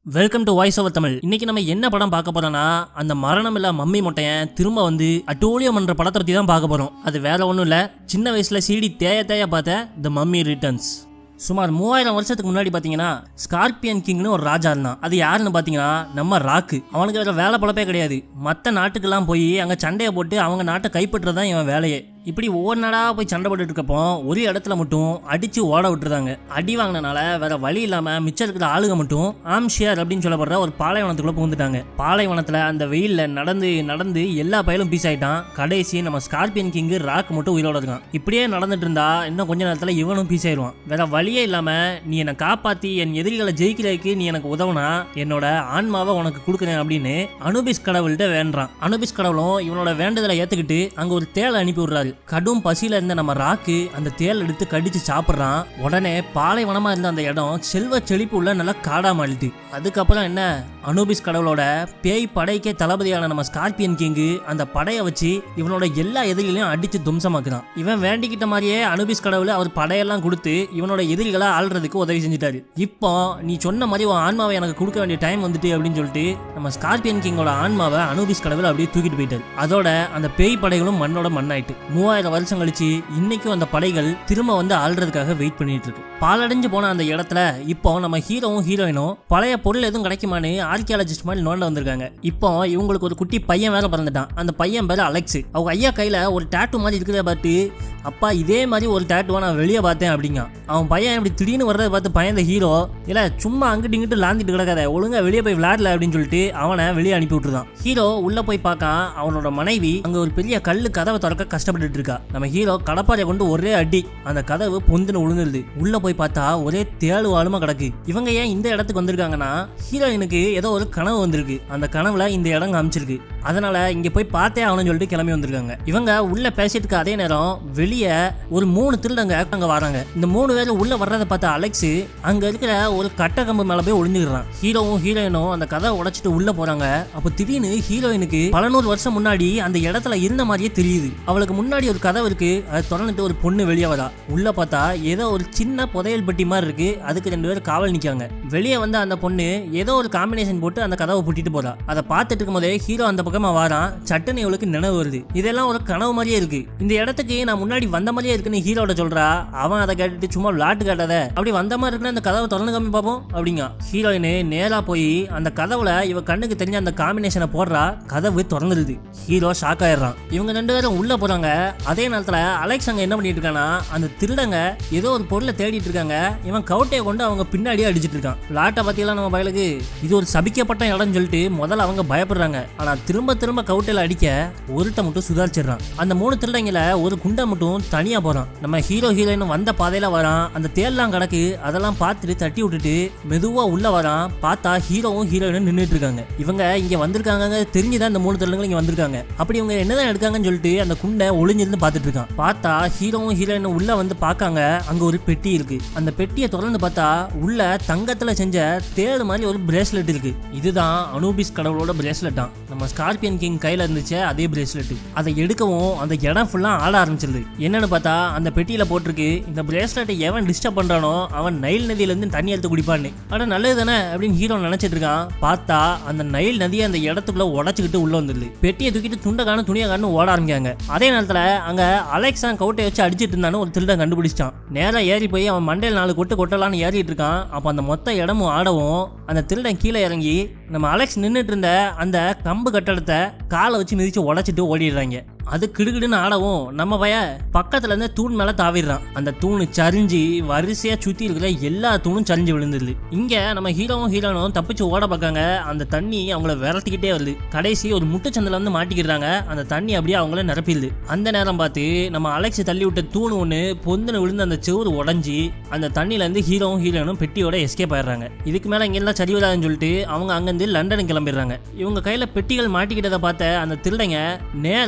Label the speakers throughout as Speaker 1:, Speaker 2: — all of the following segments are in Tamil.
Speaker 1: welcome to voice over Tamil இன்னைக்கு நம்ம என்ன படம் பார்க்க போறோம்னா அந்த மரணம் இல்ல மம்மி மொட்டையன் திரும்ப வந்து அட்டோலியம் என்ற படத்தை பத்தி தான் பார்க்க போறோம் அது வேற ஒன்றும் இல்ல சின்ன வயசுல சீடி தேய தேய பார்த்த த மம்மி ரிட்டர்ன்ஸ் சுமார் மூவாயிரம் வருஷத்துக்கு முன்னாடி பார்த்தீங்கன்னா ஸ்கார்பியன் கிங்னு ஒரு ராஜா இருந்தான் அது யாருன்னு பார்த்தீங்கன்னா நம்ம ராக்கு அவனுக்கு வேற வேலை பழப்பே கிடையாது மற்ற நாட்டுக்கெல்லாம் போய் அங்கே சண்டையை போட்டு அவங்க நாட்டை கைப்பற்றுறது தான் இவன் வேலையே இப்படி ஒவ்வொரு நாடா போய் சண்டை போட்டுட்டு இருக்கப்போ ஒரு இடத்துல மட்டும் அடிச்சு ஓட விட்டுருந்தாங்க அடி வாங்கினால வேற வழி இல்லாம மிச்சம் இருக்கிற ஆளுங்க மட்டும் ஆம்ஷியர் அப்படின்னு சொல்லப்படுற ஒரு பாலைவனத்துக்குள்ள புகுந்துட்டாங்க பாலைவனத்துல அந்த வெயில்ல நடந்து நடந்து எல்லா பயலும் பீஸ் ஆயிட்டான் கடைசி நம்ம ஸ்கார்பியன் கிங் ராக் மட்டும் உயிரோட இருக்கான் இப்படியே நடந்துட்டு இருந்தா இன்னும் கொஞ்ச நேரத்துல இவனும் பீஸ் ஆயிடுவான் வேற வழியே இல்லாம நீ என்னை காப்பாத்தி என் எதிரிகளை ஜெயிக்கிறதுக்கு நீ எனக்கு உதவுனா என்னோட ஆன்மாவை உனக்கு கொடுக்குறேன் அப்படின்னு அனுபிஸ் கடவுள்கிட்ட வேண்டுறான் அனுபிஸ் கடவுளும் இவனோட வேண்டுதலை ஏத்துக்கிட்டு அங்க ஒரு தேளை அனுப்பி விடுறாரு கடும் பசியில இருந்த நம்ம ராக்கு அந்த தேள் எடுத்து கடிச்சு சாப்பிட்றான் உடனே பாலைவனமா இருந்த அந்த இடம் செல்வ செழிப்பு உள்ள நல்லா காடா மாறிட்டு அதுக்கப்புறம் என்ன அனுபிஸ் கடவுளோட பேய் படைக்கே தளபதியான நம்ம ஸ்கார்பியன் கிங்கு அந்த படையை வச்சு இவனோட எல்லா எதிரிகளையும் அடிச்சு தும்சமாக்குறான் இவன் வேண்டிக்கிட்ட மாதிரியே அனுபிஸ் கடவுள் அவர் படையெல்லாம் கொடுத்து இவனோட எதிரிகளை ஆள்றதுக்கு உதவி செஞ்சுட்டாரு இப்போ நீ சொன்ன மாதிரி உன் ஆன்மாவை எனக்கு கொடுக்க வேண்டிய டைம் வந்துட்டு அப்படின்னு சொல்லிட்டு நம்ம ஸ்கார்பியன் கிங்கோட ஆன்மாவை அனுபிஸ் கடவுள் அப்படியே தூக்கிட்டு போயிட்டாரு அதோட அந்த பேய் படைகளும் மண்ணோட மண்ணாயிட்டு மூவாயிரம் வருஷம் கழிச்சு இன்னைக்கும் அந்த படைகள் திரும்ப வந்து ஆள்றதுக்காக வெயிட் பண்ணிட்டு இருக்கு பாலடைஞ்சு போன அந்த இடத்துல இப்போ நம்ம ஹீரோவும் ஹீரோயினும் பழைய பொருள் எதுவும் கிடைக்குமான்னு ஆர்கியாலஜிஸ்ட் மாதிரி நோண்ட வந்திருக்காங்க இப்போ இவங்களுக்கு ஒரு குட்டி பையன் வேற பிறந்துட்டான் அந்த பையன் பேர் அலெக்ஸ் அவங்க ஐயா கையில ஒரு டேட்டு மாதிரி இருக்கிறத பார்த்து அப்பா இதே மாதிரி ஒரு டேட்டுவா நான் வெளியே பார்த்தேன் அப்படிங்க அவன் பையன் இப்படி திடீர்னு வர்றதை பார்த்து பயந்த ஹீரோ இல்ல சும்மா அங்கிட்டு இங்கிட்டு லாந்திட்டு கிடக்காத ஒழுங்கா வெளியே போய் விளையாடல அப்படின்னு சொல்லிட்டு அவனை வெளியே அனுப்பி விட்டுருதான் ஹீரோ உள்ள போய் பார்க்கான் அவனோட மனைவி அங்க ஒரு பெரிய கல்லு கதவை திறக்க கஷ்டப்பட்டுட்டு இருக்கா நம்ம ஹீரோ கடப்பாறையை கொண்டு ஒரே அடி அந்த கதவு பொந்துன்னு விழுந்துருது உள்ள போய் பார்த்தா ஒரே தேழு வாழுமா கிடக்கு இவங்க ஏன் இந்த இடத்துக்கு வந்திருக்காங்கன்னா ஹீரோயினுக்கு ஏதோ ஒரு கனவு வந்திருக்கு அந்த கனவுல இந்த இடம் காமிச்சிருக்கு அதனால இங்க போய் பார்த்தே ஆகணும்னு சொல்லிட்டு கிளம்பி வந்திருக்காங்க இவங்க உள்ள பேசிட்டு இருக்க அதே நேரம் வெளியே ஒரு மூணு திருடங்க அங்க வராங்க இந்த மூணு பேர் உள்ள வர்றதை பார்த்த அலெக்ஸ் அங்க இருக்கிற ஒரு கட்டக்கம்பு மேல போய் ஒளிஞ்சுக்கிறான் ஹீரோவும் ஹீரோயினும் அந்த கதை உடைச்சிட்டு உள்ள போறாங்க அப்போ திடீர்னு ஹீரோயினுக்கு பல நூறு வருஷம் முன்னாடி அந்த இடத்துல இருந்த மாதிரியே தெரியுது அவளுக்கு முன்னாடி ஒரு கதவு இருக்கு அதை திறந்துட்டு ஒரு பொண்ணு வெளியே வரா உள்ள பார்த்தா ஏதோ ஒரு சின்ன புதையல் பெட்டி மாதிரி இருக்கு அதுக்கு ரெண்டு பேர் காவல் நிக்காங்க வெளியே வந்த அந்த பொண்ணு ஏதோ ஒரு காம்பினேஷன் போட்டு அந்த கதவை பூட்டிட்டு போறா அதை பார்த்துட்டு இருக்கும்போதே ஹீரோ அந்த பக்கமா வாரான் சட்டுன்னு இவளுக்கு நினைவு வருது இதெல்லாம் ஒரு கனவு மாதிரியே இருக்கு இந்த இடத்துக்கு நான் முன்னாடி வந்த மாதிரியே இருக்குன்னு ஹீரோட சொல்றா அவன் அதை கேட்டுட்டு சும்மா விளாட்டு காட்டாத அப்படி வந்த மாதிரி இருக்குன்னு அந்த கதவை திறந்து காமி பார்ப்போம் அப்படிங்க ஹீரோயின் நேரா போய் அந்த கதவுல இவ கண்ணுக்கு தெரிஞ்ச அந்த காம்பினேஷனை போடுறா கதவு திறந்துருது ஹீரோ ஷாக் ஆயிடுறான் இவங்க ரெண்டு பேரும் உள்ள போறாங்க அதே நேரத்துல அலெக்ஸ் அங்க என்ன பண்ணிட்டு இருக்கானா அந்த திருடங்க ஏதோ ஒரு பொருளை தேடிட்டு இருக்காங்க இவன் கவுட்டையை கொண்டு அவங்க பின்னாடியே அடிச்சிட்டு இருக்கான் லாட்டை பத்தியெல்லாம் நம்ம பயலுக்கு இது ஒரு சபிக்கப்பட்ட இடம்னு சொல்லிட்டு முதல்ல அவங்க பயப்படுறாங்க ஆனா திரும்ப திரும்ப கவுட்டையில அடிக்க ஒருத்த மட்டும் சுதாரிச்சிடுறான் அந்த மூணு திருடங்கள ஒரு குண்டை மட்டும் தனியா போறான் நம்ம ஹீரோ ஹீரோயின் வந்த பாதையில வரான் அந்த தேல்லாம் கிடக்கு அதெல்லாம் பார்த்துட்டு தட்டி விட்டுட்டு மெதுவா உள்ள வரான் பார்த்தா ஹீரோவும் ஹீரோயினும் நின்றுட்டு இருக்காங்க இவங்க இங்க வந்திருக்காங்க தெரிஞ்சுதான் இந்த மூணு திருடங்களும் இங்க வந்திருக்காங்க அப்படி இவங்க என்னதான் எடுக்காங்கன்னு சொல்லிட்டு அந்த குண்டை ஒளிஞ்சிருந்து பார்த்துட்டு இருக்கான் பார்த்தா ஹீரோவும் ஹீரோயினும் உள்ள வந்து பார்க்காங்க அங்க ஒரு பெட்டி இருக்கு அந்த பெட்டியை திறந்து பார்த்தா உள்ள தங்கத்துல செஞ்ச தேடு மாதிரி ஒரு பிரேஸ்லெட் இருக்கு இதுதான் அனூபிஸ் கடவுளோட பிரேஸ்லெட் தான் நம்ம ஸ்கார்பியன் கிங் கையில இருந்துச்சு அதே பிரேஸ்லெட் அதை எடுக்கவும் அந்த இடம் ஃபுல்லா ஆட ஆரம்பிச்சிருது என்னன்னு பார்த்தா அந்த பெட்டியில போட்டிருக்கு இந்த பிரேஸ்லெட்டை எவன் டிஸ்டர்ப் பண்றானோ அவன் நைல் நதியில இருந்து தண்ணி எடுத்து குடிப்பான்னு அட நல்லது தானே அப்படின்னு ஹீரோ நினைச்சிட்டு இருக்கான் பார்த்தா அந்த நைல் நதியை அந்த இடத்துக்குள்ள உடச்சுக்கிட்டு உள்ள வந்துருது பெட்டியை தூக்கிட்டு துண்டை காணும் துணியை காணும் ஓட ஆரம்பிக்காங்க அதே நேரத்துல அங்க அலெக்ஸா கவுட்டை வச்சு அடிச்சிட்டு இருந்தானு ஒரு திருடன் கண்டுபிடிச்சிட்டான் நேரா ஏறி போய் அவன் மண்டையில் நாலு கொட்டு கொட்டலான்னு ஏறிட்டு இருக்கான் அப்போ அந்த மொத்த இடமும் ஆடவும் அந்த திருடன் கீழே இறங்கி நம்ம அலெக்ஸ் நின்றுட்டு இருந்த அந்த கம்பு கட்டடத்தை காலை வச்சு மிதிச்சு உடைச்சிட்டு ஓடிடுறாங்க அது கிடுகிடுன்னு ஆடவும் நம்ம பைய பக்கத்துல இருந்து தூண் மேல தாவிடுறான் அந்த தூணு சரிஞ்சு வரிசையா சுத்தி இருக்கிற எல்லா தூணும் சரிஞ்சு விழுந்துருது இங்க நம்ம ஹீரோவும் ஹீரோனும் தப்பிச்சு ஓட பார்க்காங்க அந்த தண்ணி அவங்கள விரட்டிக்கிட்டே வருது கடைசி ஒரு முட்டுச்சந்தில வந்து மாட்டிக்கிறாங்க அந்த தண்ணி அப்படியே அவங்கள நிரப்பிடுது அந்த நேரம் பார்த்து நம்ம அலெக்ஸ் தள்ளி விட்ட தூணு ஒன்று பொந்துன்னு விழுந்து அந்த செவுறு உடஞ்சி அந்த தண்ணியில இருந்து ஹீரோவும் ஹீரோனும் பெட்டியோட எஸ்கேப் ஆயிடுறாங்க இதுக்கு மேல இங்க எல்லாம் சரி வராதுன்னு சொல்லிட்டு அவங்க அங்கிருந்து லண்டனுக்கு கிளம்பிடுறாங்க இவங்க கையில பெட்டிகள் மாட்டிக்கிட்டதை பார்த்த அந்த திருடங்க நேரா ஒரு இடத்துல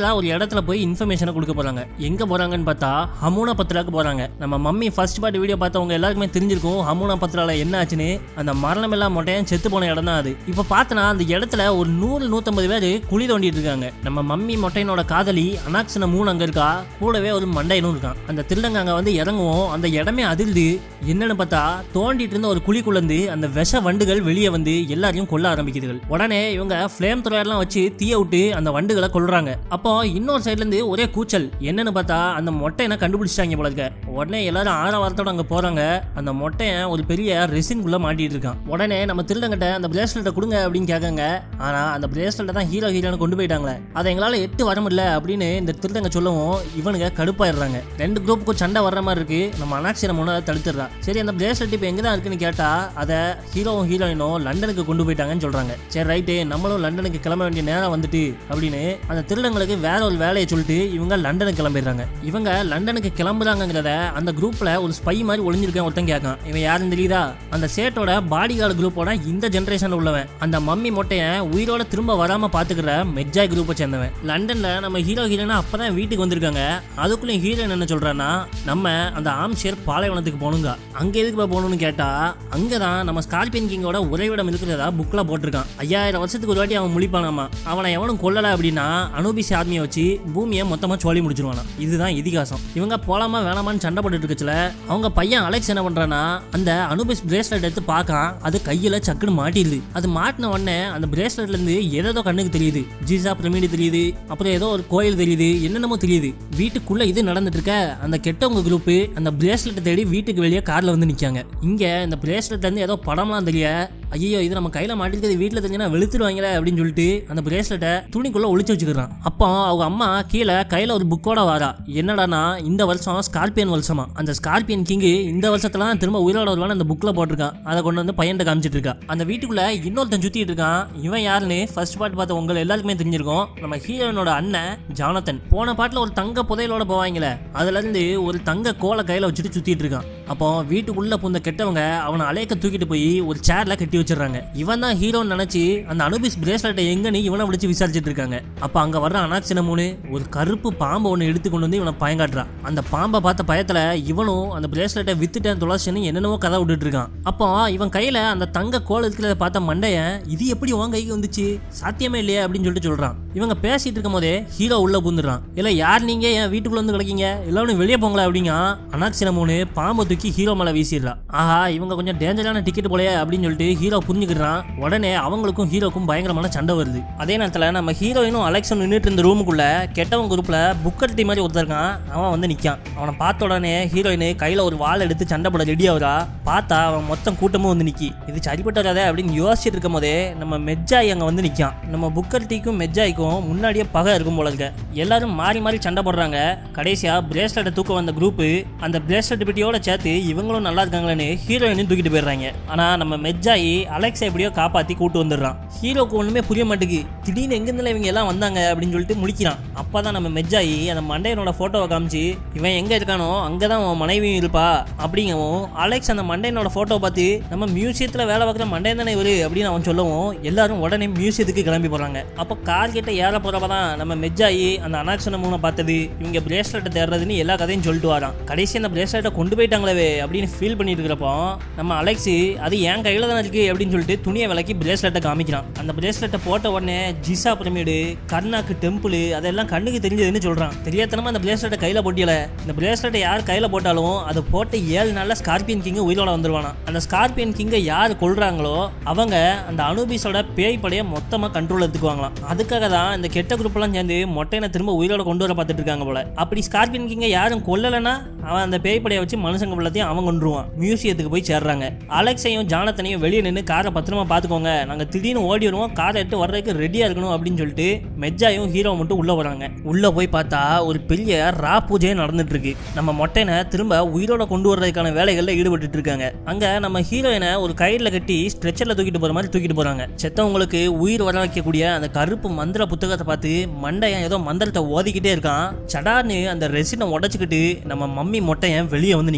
Speaker 1: இடத்துல போய் இன்ஃபர்மேஷனை கொடுக்க போறாங்க எங்க போறாங்கன்னு பார்த்தா ஹமுனா பத்ராக்கு போறாங்க நம்ம மம்மி ஃபர்ஸ்ட் பார்ட் வீடியோ பார்த்தவங்க எல்லாருக்குமே தெரிஞ்சிருக்கும் ஹமுனா பத்ரால என்ன ஆச்சுன்னு அந்த மரணம் எல்லாம் மொட்டையன் செத்து போன இடம் தான் அது இப்போ பார்த்தனா அந்த இடத்துல ஒரு நூறு நூத்தம்பது பேர் குழி தோண்டிட்டு இருக்காங்க நம்ம மம்மி மொட்டையனோட காதலி அனாக்சன மூணு அங்க இருக்கா கூடவே ஒரு மண்டையனும் இருக்கான் அந்த திருடங்க அங்க வந்து இறங்குவோம் அந்த இடமே அதிர்ந்து என்னன்னு பார்த்தா தோண்டிட்டு இருந்த ஒரு குழிக்குள்ளேருந்து அந்த விஷ வண்டுகள் வெளியே வந்து எல்லாரையும் கொல்ல ஆரம்பிக்குதுகள் உடனே இவங்க ஃப்ளேம் துறையெல்லாம் வச்சு தீய விட்டு அந்த வண்டுகளை கொல்றாங்க அப்போ இன்னொரு சைடுல இருந்து ஒரே கூச்சல் என்னன்னு பார்த்தா அந்த மொட்டையனை கண்டுபிடிச்சிட்டாங்க போல இருக்க உடனே எல்லாரும் ஆற வாரத்தோட அங்க போறாங்க அந்த மொட்டையன் ஒரு பெரிய ரெசின்குள்ள மாட்டிட்டு இருக்கான் உடனே நம்ம திருடங்கிட்ட அந்த பிரேஸ்லெட்டை கொடுங்க அப்படின்னு கேட்காங்க ஆனா அந்த பிரேஸ்லெட்டை தான் ஹீரோ ஹீரோனு கொண்டு போயிட்டாங்களே அதை எங்களால எட்டு வர முடியல அப்படின்னு இந்த திருடங்க சொல்லவும் இவனுங்க கடுப்பாயிடுறாங்க ரெண்டு குரூப்புக்கும் சண்டை வர்ற மாதிரி இருக்கு நம்ம அனாக்சி நம்ம ஒன்று தடுத்துடுறா சரி அந்த பிரேஸ்லெட் இப்போ எங்க தான் இருக்குன்னு கேட்டா அதை ஹீரோவும் ஹீரோயினும் லண்டனுக்கு கொண்டு போயிட்டாங்கன்னு சொல்றாங்க சரி ரைட்டு நம்மளும் லண்டனுக்கு கிளம்ப வேண்டிய நேரம் வந்துட்டு அப்படின்னு அந்த திருடங்களுக்கு வேற ஒரு வேலையை சொல்லிட்டு இவங்க லண்டனுக்கு கிளம்பிடுறாங்க இவங்க லண்டனுக்கு கிளம்புறாங்கிறத அந்த குரூப்ல ஒரு ஸ்பை மாதிரி ஒளிஞ்சிருக்கேன் ஒருத்தன் கேட்கான் இவன் யாருன்னு தெரியுதா அந்த சேட்டோட பாடி கார்டு குரூப்போட இந்த ஜென்ரேஷன்ல உள்ளவன் அந்த மம்மி மொட்டையன் உயிரோட திரும்ப வராம பாத்துக்கிற மெஜாய் குரூப்பை சேர்ந்தவன் லண்டன்ல நம்ம ஹீரோ ஹீரோனா அப்பதான் வீட்டுக்கு வந்திருக்காங்க அதுக்குள்ளேயும் ஹீரோயின் என்ன சொல்றான்னா நம்ம அந்த ஆம்ஷேர் பாலைவனத்துக்கு போகணுங்க அங்க எதுக்கு போய் போகணும்னு கேட்டா அங்கதான் நம்ம ஸ்கார்பியன் கிங்கோட உறைவிடம் இருக்கிறதா புக்ல போட்டிருக்கான் ஐயாயிரம் வருஷத்துக்கு ஒரு வாட்டி அவன் முழிப்பானாமா அவனை எவனும் கொல்லல அப்படின்னா அனுபிஸ் ஆர்மியை வச்சு பூமியை மொத்தமா சோழி முடிச்சிருவானா இதுதான் இதிகாசம் இவங்க போலாமா வேணாமான்னு சண்டை போட்டுட்டு இருக்கச்சுல அவங்க பையன் அலெக்ஸ் என்ன பண்றானா அந்த அனுபிஸ் பிரேஸ்லெட் எடுத்து பார்க்கான் அது கையில சக்குன்னு மாட்டிடுது அது மாட்டின உடனே அந்த பிரேஸ்லெட்ல இருந்து ஏதோ கண்ணுக்கு தெரியுது ஜீசா பிரமிடு தெரியுது அப்புறம் ஏதோ ஒரு கோயில் தெரியுது என்னென்னமோ தெரியுது வீட்டுக்குள்ள இது நடந்துட்டு இருக்க அந்த கெட்டவங்க குரூப் அந்த பிரேஸ்லெட்டை தேடி வீட்டுக்கு வெளியே கார்ல வந்து நிக்காங்க இங்க இந்த பிரேஸ்லெட்ல இருந்து ஏதோ படம்லாம் தெரிய ஐயோ இது நம்ம கையில மாட்டிருக்கிறது வீட்டுல தெரிஞ்சுனா வெளுத்துருவாங்களே அப்படின்னு சொல்லிட்டு அந்த பிரேஸ்லெட்டை துணிக்குள்ள ஒளிச்சு வச்சுக்கிறான் அப்போ அவங்க அம்மா கீழே கையில ஒரு புக்கோட வாரா என்னடானா இந்த வருஷம் ஸ்கார்பியன் வருஷமா அந்த ஸ்கார்பியன் கிங் இந்த வருஷத்துல தான் திரும்ப உயிரோட வருவான்னு அந்த புக்ல போட்டிருக்கான் அதை கொண்டு வந்து பையன்ட்ட காமிச்சிட்டு இருக்கா அந்த வீட்டுக்குள்ள இன்னொருத்தன் சுத்திட்டு இருக்கான் இவன் யாருன்னு ஃபர்ஸ்ட் பார்ட் பார்த்த உங்க எல்லாருக்குமே தெரிஞ்சிருக்கும் நம்ம ஹீரோயினோட அண்ணன் ஜானத்தன் போன பாட்டுல ஒரு தங்க புதையலோட போவாங்களே அதுல இருந்து ஒரு தங்க கோலை கையில வச்சுட்டு சுத்திட்டு இருக்கான் அப்போ வீட்டுக்குள்ள புந்த கெட்டவங்க அவனை அலைக்க தூக்கிட்டு போய் ஒரு சேர்ல கட்டி வச்சிடுறாங்க இவன் தான் ஹீரோன்னு நினைச்சு அந்த அனுபிஸ் பிரேஸ்லெட்டை எங்கன்னு இவனை விളിச்சு விசாரிச்சுட்டு இருக்காங்க அப்ப அங்க வர்ற அனாச்சின மூணு ஒரு கருப்பு பாம்பை ஒன்று எடுத்து கொண்டு வந்து இவனை பயங்காட்டுறான் அந்த பாம்பை பார்த்த பயத்துல இவனும் அந்த பிரேஸ்லெட்டை வித்துட்டேன் துளசின்னு என்னென்னவோ கதை விட்டுட்டு இருக்கான் அப்போ இவன் கையில அந்த தங்க கோல் இருக்கிறத பார்த்த மண்டையன் இது எப்படி உன் கைக்கு வந்துச்சு சாத்தியமே இல்லையே அப்படின்னு சொல்லிட்டு சொல்றான் இவங்க பேசிட்டு இருக்கும் போதே ஹீரோ உள்ள பூந்துடுறான் இல்ல யார் நீங்க என் வீட்டுக்குள்ள வந்து கிடைக்கீங்க எல்லாரும் வெளியே போங்களா அப்படிங்க அனாக்சின மூணு பாம்பை தூக்கி ஹீரோ மேல வீசிடுறா ஆஹா இவங்க கொஞ்சம் டேஞ்சரான டிக்கெட் போலயே அப்படின்னு சொல்லிட்டு ஹீரோ புரிஞ்சுக்கிறான் உடனே அவங்களுக்கும் ஹீரோக்கும் பயங்கரமான சண்டை வருது அதே நேரத்துல நம்ம ஹீரோயினும் அலெக்ஸும் நின்றுட்டு இருந்த ரூமுக்குள்ள கெட்டவங்க குரூப்ல புக்கர்டி மாதிரி ஒருத்தர் இருக்கான் அவன் வந்து நிக்கான் அவனை பார்த்த உடனே ஹீரோயின் கையில ஒரு வாள் எடுத்து சண்டை போட ரெடி ஆகுறா பார்த்தா அவன் மொத்தம் கூட்டமும் வந்து நிக்கி இது சரிப்பட்ட கதை அப்படின்னு யோசிச்சுட்டு இருக்கும் போதே நம்ம மெஜ்ஜாய் அங்க வந்து நிக்கான் நம்ம புக்கர் டீக்கும் மெஜ்ஜாய்க்கும் முன்னாடியே பகை இருக்கும் போல இருக்க எல்லாரும் மாறி மாறி சண்டை போடுறாங்க கடைசியா பிரேஸ்லெட்டை தூக்க வந்த குரூப் அந்த பிரேஸ்லெட் பெட்டியோட சேர்த்து இவங்களும் நல்லா இருக்காங்களேன்னு ஹீரோயினையும் தூக்கிட்டு போயிடுறாங்க ஆனா நம்ம மெஜ்ஜாயி அலெக்ஸை எப்படியோ காப்பாத்தி கூட்டு வந்துடுறான் ஹீரோக்கு ஒண்ணுமே புரிய மாட்டேங்குது திடீர்னு எங்கிருந்துல இவங்க எல்லாம் வந்தாங்க அப்படின்னு சொல்லிட்டு முழிக்கிறான் அப்பதான் நம்ம மெஜ்ஜாயி அந்த மண்டையனோட போட்டோவை காமிச்சு இவன் எங்க இருக்கானோ அங்கதான் அவன் மனைவியும் இருப்பா அப்படிங்கவும் அலெக்ஸ் அந்த மண்டையனோட போட்டோவை பார்த்து நம்ம மியூசியத்துல வேலை பார்க்குற மண்டையன் தானே இவரு அப்படின்னு அவன் சொல்லவும் எல்லாரும் உடனே மியூசியத்துக்கு கிளம்பி போறாங்க அப்போ கார் கிட்ட ஏற போறப்ப தான் நம்ம மெஜ்ஜாயி அந்த அனாக்சன மூணை பார்த்தது இவங்க பிரேஸ்லெட்டை தேடுறதுன்னு எல்லா கதையும் சொல்லிட்டு வரான் கடைசி அந்த பிரேஸ்லெட்டை கொண்டு போயிட்டாங்களே அப்படின்னு ஃபீல் பண்ணிட்டு இருக்கிறப்போ நம்ம அலெக்ஸ் அது என் கையில தானே இருக்கு அப்படின்னு சொல்லிட்டு துணியை விலக்கி பிரேஸ்லெட்டை காமிக்கிறான் அந்த பிரேஸ்லெட்டை போட்ட உடனே ஜிசா பிரமிடு கர்னாக்கு டெம்பிள் அதெல்லாம் கண்ணுக்கு தெரிஞ்சதுன்னு சொல்றான் தெரியாதனமா அந்த பிரேஸ்லெட்டை கையில போட்டியல இந்த பிரேஸ்லெட்டை யார் கையில போட்டாலும் அதை போட்ட ஏழு நாள்ல ஸ்கார்பியன் கிங் உயிரோட வந்துருவானா அந்த ஸ்கார்பியன் கிங்கை யார் கொள்றாங்களோ அவங்க அந்த அனுபீஸோட பேய் படைய மொத்தமா கண்ட்ரோல் எடுத்துக்குவாங்களாம் அதுக்காக தான் இந்த கெட்ட குரூப் எல்லாம் சேர்ந்து மொட்டையனை திரும்ப உயிரோட கொண்டு வர பார்த்துட்டு இருக்காங்க போல அப்படி ஸ்கார்பியன் கிங்கை யாரும் கொல்லலைன்னா அவன் அந்த பேய் படையை வச்சு மனுஷங்க எல்லாத்தையும் அவன் கொண்டுருவான் மியூசியத்துக்கு போய் சேர்றாங்க அலெக்ஸையும் ஜானத்தனையும் வெளியே நின்று காரை பத்திரமா பார்த்துக்கோங்க நாங்கள் திடீர்னு ஓடி வருவோம் காரை எடுத்து வர்றதுக்கு ரெடியாக இருக்கணும் அப்படின்னு சொல்லிட்டு மெஜ்ஜாயும் ஹீரோ மட்டும் உள்ளே வராங்க உள்ளே போய் பார்த்தா ஒரு பெரிய ரா பூஜையே நடந்துட்டு இருக்கு நம்ம மொட்டையனை திரும்ப உயிரோட கொண்டு வர்றதுக்கான வேலைகளில் ஈடுபட்டு இருக்காங்க அங்கே நம்ம ஹீரோயினை ஒரு கயிறில் கட்டி ஸ்ட்ரெச்சரில் தூக்கிட்டு போகிற மாதிரி தூக்கிட்டு போகிறாங்க செத்தவங்களுக்கு உயிர் வர வைக்கக்கூடிய அந்த கருப்பு மந்திர புத்தகத்தை பார்த்து மண்டையன் ஏதோ மந்திரத்தை ஓதிக்கிட்டே இருக்கான் சடார்னு அந்த ரெசினை உடச்சிக்கிட்டு நம்ம மம்மி மொட்டையன் வெளியே வந்து நிற்கான்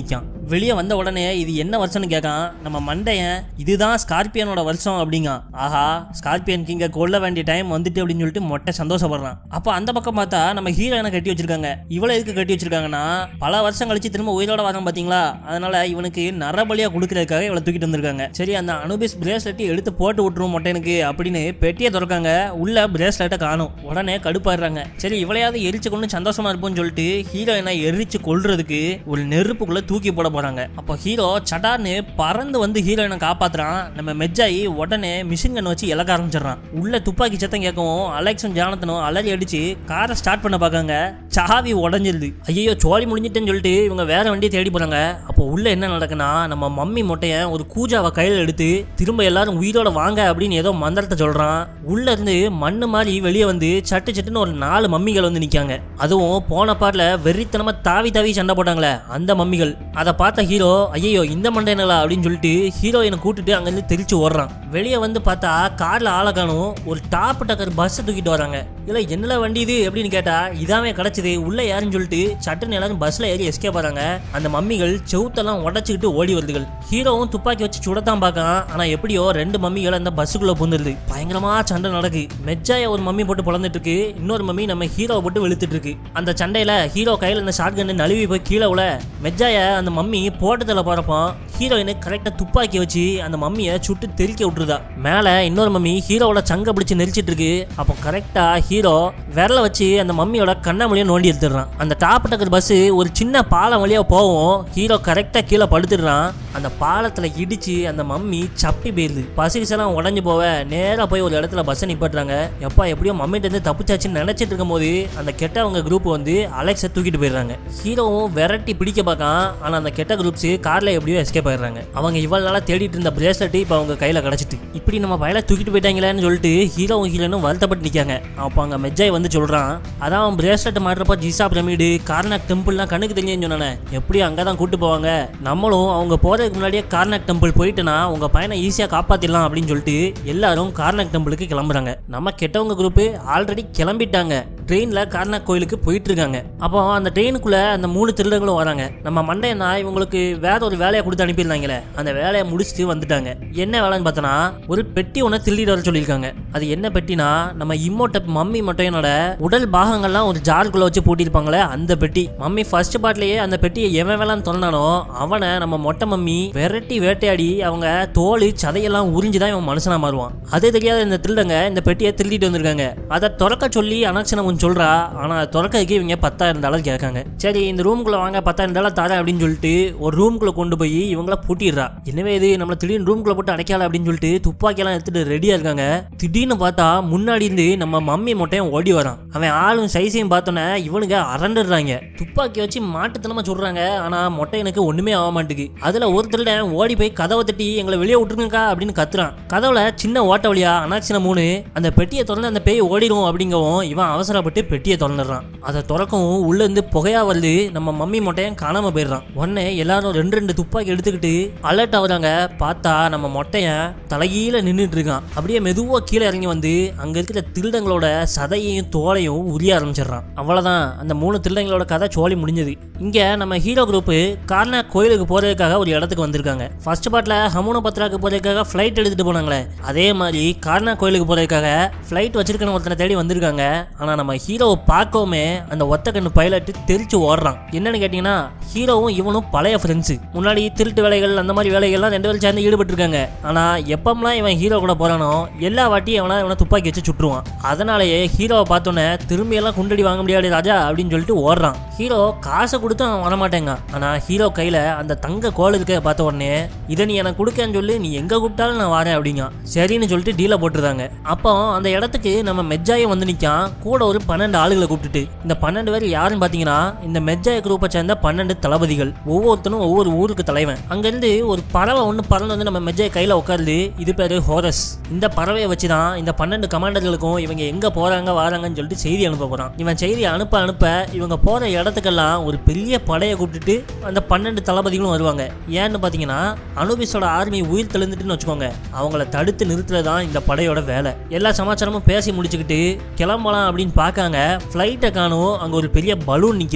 Speaker 1: வெளியே வந்த உடனே இது என்ன வருஷம்னு கேட்கான் நம்ம மண்டையன் இதுதான் ஸ்கார்பியனோட வருஷம் அப்படிங்க ஆஹா ஸ்கார்பியன் கிங்க கொல்ல வேண்டிய டைம் வந்துட்டு அப்படின்னு சொல்லிட்டு மொட்டை சந்தோஷப்படுறான் அப்போ அந்த பக்கம் பார்த்தா நம்ம ஹீரோயினை கட்டி வச்சிருக்காங்க இவளை எதுக்கு கட்டி வச்சிருக்காங்கன்னா பல வருஷம் கழிச்சு திரும்ப உயிரோட வரான் பாத்தீங்களா அதனால இவனுக்கு நரபலியா கொடுக்கறதுக்காக இவளை தூக்கிட்டு வந்திருக்காங்க சரி அந்த அனுபிஸ் பிரேஸ்லெட் எடுத்து போட்டு விட்டுருவோம் மொட்டைனுக்கு அப்படின்னு பெட்டியை திறக்காங்க உள்ள பிரேஸ்லெட்டை காணும் உடனே கடுப்பாடுறாங்க சரி இவளையாவது எரிச்சு கொண்டு சந்தோஷமா இருப்போம்னு சொல்லிட்டு ஹீரோயினை எரிச்சு கொல்றதுக்கு ஒரு நெருப்புக்குள்ள தூக்கி போட போறாங்க அப்போ ஹீரோ சடார்னு பறந்து வந்து ஹீரோயினை காப்பாத்துறான் நம்ம மெஜ்ஜாயி உடனே மிஷின் கன் வச்சு இலக்க ஆரம்பிச்சிடறான் உள்ள துப்பாக்கி சத்தம் கேட்கவும் அலெக்ஸும் ஜானத்தனும் அலறி அடிச்சு காரை ஸ்டார்ட் பண்ண பார்க்காங்க சாவி உடஞ்சிருது ஐயோ சோழி முடிஞ்சிட்டேன்னு சொல்லிட்டு இவங்க வேற வண்டியை தேடி போறாங்க அப்போ உள்ள என்ன நடக்குன்னா நம்ம மம்மி மொட்டைய ஒரு கூஜாவை கையில் எடுத்து திரும்ப எல்லாரும் உயிரோட வாங்க அப்படின்னு ஏதோ மந்திரத்தை சொல்றான் உள்ள இருந்து மண்ணு மாதிரி வெளியே வந்து சட்டு சட்டுன்னு ஒரு நாலு மம்மிகள் வந்து நிக்காங்க அதுவும் போன பாட்டில் வெறித்தனமா தாவி தாவி சண்டை போட்டாங்களே அந்த மம்மிகள் அதை பார்த்த ஹீரோ ஐயோ இந்த மண்டைனலா அப்படின்னு சொல்லிட்டு ஹீரோயினை கூட்டிட்டு அங்கிருந்து தெரிச்சு ஓடுறான் வெளியே வந்து பார்த்தா கார்ல ஆளை காணும் ஒரு டாப் டக்கர் பஸ் தூக்கிட்டு வராங்க இல்ல என்னல வண்டி இது அப்படின்னு கேட்டா இதாவே கிடைச்சது உள்ள யாருன்னு சொல்லிட்டு சட்டுன்னு எல்லாரும் பஸ்ல ஏறி எஸ்கே போறாங்க அந்த மம்மிகள் செவுத்தெல்லாம் உடச்சிக்கிட்டு ஓடி வருதுகள் ஹீரோவும் துப்பாக்கி வச்சு சுடத்தான் பார்க்கான் ஆனா எப்படியோ ரெண்டு மம்மிகள் அந்த பஸ்ஸுக்குள்ள புந்துருது பயங்கரமா சண்டை நடக்கு மெஜ்ஜாய ஒரு மம்மி போட்டு பொழந்துட்டு இருக்கு இன்னொரு மம்மி நம்ம ஹீரோவை போட்டு வெளுத்துட்டு இருக்கு அந்த சண்டையில ஹீரோ கையில இந்த ஷார்ட் கன்னு நழுவி போய் கீழே உள்ள மெஜ்ஜாய அந்த மம்மி போட்டதில் போறப்போ ஹீரோயின் கரெக்டா துப்பாக்கி வச்சு அந்த மம்மியை சுட்டு தெறிக்க விட்டுருதா மேல இன்னொரு மம்மி ஹீரோவோட சங்க பிடிச்சு நெரிச்சிட்டு இருக்கு அப்போ கரெக்டா ஹீரோ விரல வச்சு அந்த மம்மியோட கண்ணாமொழியை நோண்டி எடுத்துடுறான் அந்த டாப் டக்கர் பஸ் ஒரு சின்ன பாலம் வழியா போவோம் ஹீரோ கரெக்டா கீழே படுத்துடுறான் அந்த பாலத்துல இடிச்சு அந்த மம்மி சப்பி போயிருது பசிக்ஸ் எல்லாம் உடஞ்சு போவ நேரா போய் ஒரு இடத்துல பஸ்ஸை நிப்பாட்டுறாங்க எப்பா எப்படியோ மம்மிட்ட இருந்து தப்பிச்சாச்சுன்னு நினைச்சிட்டு இருக்கும் போது அந்த கெட்டவங்க குரூப் வந்து அலெக்ஸை தூக்கிட்டு போயிடுறாங்க ஹீரோவும் விரட்டி பிடிக்க பார்க்கான் ஆனா அந்த கெட்ட குரூப்ஸ் கார்ல எப்படியோ எஸ்கேப் ஆயிடுறாங்க அவங்க இவ்வளவு நாளா தேடிட்டு இருந்த பிரேஸ்லெட் இப்போ அவங்க கையில கிடைச்சிட்டு இப்படி நம்ம பயில தூக்கிட்டு போயிட்டாங்களேன்னு சொல்லிட்டு ஹீரோவும் ஹீரோனும் வருத்தப்பட்டு நிக்காங்க அப்போ அங்க மெஜ்ஜாய் வந்து சொல்றான் அதான் அவன் பிரேஸ்லெட் மாட்டுறப்ப ஜிசா பிரமிடு கார்னாக் டெம்பிள்லாம் கண்ணுக்கு தெரியும்னு சொன்னானே எப்படி அங்கதான் கூட்டு போவாங்க நம்மளும் அவங்க போறதுக்கு முன்னாடியே கார்னாக் டெம்பிள் போயிட்டுனா உங்க பையனை ஈஸியா காப்பாத்திடலாம் அப்படின்னு சொல்லிட்டு எல்லாரும் கார்னாக் டெம்பிளுக்கு கிளம்புறாங்க நம்ம கெட்டவங்க குரூப் ஆல்ரெடி கிளம்பிட்டாங்க ட்ரெயின்ல கார்னாக் கோயிலுக்கு போயிட்டு இருக்காங்க அப்போ அந்த ட்ரெயினுக்குள்ள அந்த மூணு திருடங்களும் வராங்க நம்ம மண்டையனா இவங்களுக்கு வேற ஒரு வேலையை கொடுத்து அனுப்பியிருந்தாங்களே அந்த வேலையை முடிச்சுட்டு வந்துட்டாங்க என்ன வேலைன்னு பார்த்தோன்னா ஒரு பெட்டி ஒன்று திருடிட்டு வர சொல்லியிருக்காங்க அது என்ன பெட்டினா நம்ம இம்மோட்ட மம்மி மொட்டையனோட உடல் பாகங்கள்லாம் ஒரு ஜாருக்குள்ள வச்சு பூட்டியிருப்பாங்களே அந்த பெட்டி மம்மி ஃபர்ஸ்ட் பார்ட்லயே அந்த பெட்டியை எவன் வேளான்னு திறந்தானோ அவனை நம்ம மொட்டை மம்மி விரட்டி வேட்டையாடி அவங்க தோல் சதையெல்லாம் உறிஞ்சுதான் இவன் மனுஷனா மாறுவான் அதே தெரியாத இந்த திருடங்க இந்த பெட்டியை திருடிட்டு வந்திருக்காங்க அதை திறக்க சொல்லி அனக்ஷனை கொஞ்சம் சொல்றா ஆனா அதை திறக்கிறதுக்கு இவங்க பத்தாயிரம் டாலர் கேட்காங்க சரி இந்த ரூம்குள்ள வாங்க பத்தாயிரம் டாலர் தரேன் அப்படின்னு சொல்லிட்டு ஒரு ரூம்குள்ள கொண்டு போய் இவங்கள பூட்டிடுறா என்னவே இது நம்மள திடீர்னு ரூம்குள்ள போட்டு அடைக்கல அப்படின்னு சொல்லிட்டு துப்பாக்கியெல்லாம் எடுத்துட்டு ரெடியா இருக்காங்க திடீர்னு பார்த்தா முன்னாடி இருந்து நம்ம மம்மி மொட்டையும் ஓடி வரான் அவன் ஆளும் சைஸையும் பார்த்தோன்னே இவனுங்க அரண்டுறாங்க துப்பாக்கி வச்சு மாட்டுத்தனமா சொல்றாங்க ஆனா மொட்டையனுக்கு ஒண்ணுமே ஆக மாட்டேங்குது அதுல ஒரு திருடன் ஓடி போய் கதவை தட்டி எங்களை வெளியே விட்டுருங்கக்கா அப்படின்னு கத்துறான் கதவுல சின்ன ஓட்ட வழியா அனாக்சின மூணு அந்த பெட்டியை திறந்து அந்த பேய் ஓடிடும் அப்படிங்கவும் இவன் அவசரப்பட்டு பெட்டியை திறந்துடுறான் அதை திறக்கவும் உள்ள இருந்து புகையா வருது நம்ம மம்மி மொட்டையன் காணாம போயிடுறான் உடனே எல்லாரும் ரெண்டு ரெண்டு துப்பாக்கி எடுத்துக்கிட்டு அலர்ட் ஆகுறாங்க பார்த்தா நம்ம மொட்டையன் தலைகீழ நின்றுட்டு இருக்கான் அப்படியே மெதுவா கீழே இறங்கி வந்து அங்க இருக்கிற திருடங்களோட சதையையும் தோலையும் உரிய ஆரம்பிச்சிடுறான் அவ்வளவுதான் அந்த மூணு திருடங்களோட கதை சோழி முடிஞ்சது இங்க நம்ம ஹீரோ குரூப் கார்னா கோயிலுக்கு போறதுக்காக ஒரு இடத்துக்கு வந்திருக்காங்க ஃபர்ஸ்ட் பார்ட்ல ஹமுன பத்ராக்கு போறதுக்காக ஃபிளைட் எடுத்துட்டு போனாங்களே அதே மாதிரி கார்னா கோயிலுக்கு போறதுக்காக ஃபிளைட் வச்சிருக்கணும் ஒருத்தனை தேடி வந்திருக்காங்க ஆனா நம்ம ஹீரோவை பார்க்கவுமே அந்த ஒத்த கண்ணு பைலட் தெரிச்சு ஓடுறான் என்னன்னு கேட்டீங்கன்னா ஹீரோவும் இவனும் பழைய ஃப்ரெண்ட்ஸ் முன்னாடி திருட்டு வேலைகள் அந்த மாதிரி வேலைகள்லாம் ரெண்டு பேரும் சேர்ந்து ஈடுபட்டு இருக்காங்க ஆனா எப்பம்லாம் இவன் ஹீரோ கூட போறானோ எல்லா வாட்டியும் அவனை இவனை துப்பாக்கி வச்சு சுட்டுருவான் அதனாலேயே ஹீரோவை பார்த்தோன்னே திரும்பி எல்லாம் குண்டடி வாங்க முடியாது ராஜா அப்படின்னு சொல்லிட்டு ஓடுறான் ஹீரோ காசை கொடுத்து அவன் வரமாட்டேங்க ஆனா ஹீரோ கையில அந்த தங்க கோல் இருக்க பார்த்த உடனே இதை நீ எனக்கு கொடுக்கன்னு சொல்லி நீ எங்க கூப்பிட்டாலும் நான் வரேன் அப்படிங்க சரின்னு சொல்லிட்டு டீலை போட்டுருந்தாங்க அப்போ அந்த இடத்துக்கு நம்ம மெஜ்ஜாயை வந்து நிற்கான் கூட ஒரு பன்னெண்டு ஆளுகளை கூப்பிட்டுட்டு இந்த பன்னெண்டு பேர் யாருன்னு பார்த்தீங்கன்னா இந்த மெஜ்ஜாய குரூப்பை சேர்ந்த பன்னெண்டு தளபதிகள் ஒவ்வொருத்தனும் ஒவ்வொரு ஊருக்கு தலைவன் அங்கேருந்து ஒரு பறவை ஒன்று பறந்து வந்து நம்ம மெஜ்ஜாய கையில் உட்காருது இது பேர் ஹோரஸ் இந்த பறவையை வச்சு தான் இந்த பன்னெண்டு கமாண்டர்களுக்கும் இவங்க எங்கே போகிறாங்க வராங்கன்னு சொல்லிட்டு செய்தி அனுப்ப போகிறான் இவன் செய்தி அனுப்ப அனுப்ப இவங்க போகிற இடத்துக்கெல்லாம் ஒரு பெரிய படையை கூப்பிட்டுட்டு அந்த பன்னெண்டு தளபதிகளும் வருவாங்க ஏன்னு பார்த்தீங்கன்னா அனுபிஸோட ஆர்மி உயிர் தெளிந்துட்டுன்னு வச்சுக்கோங்க அவங்கள தடுத்து நிறுத்துறது தான் இந்த படையோட வேலை எல்லா சமாச்சாரமும் பேசி முடிச்சுக்கிட்டு கிளம்பலாம் அப்படின்னு பார்க்காங்க ஃப்ளைட்டை காணும் அங்கே ஒரு பெரிய பலூன் நிற்கிது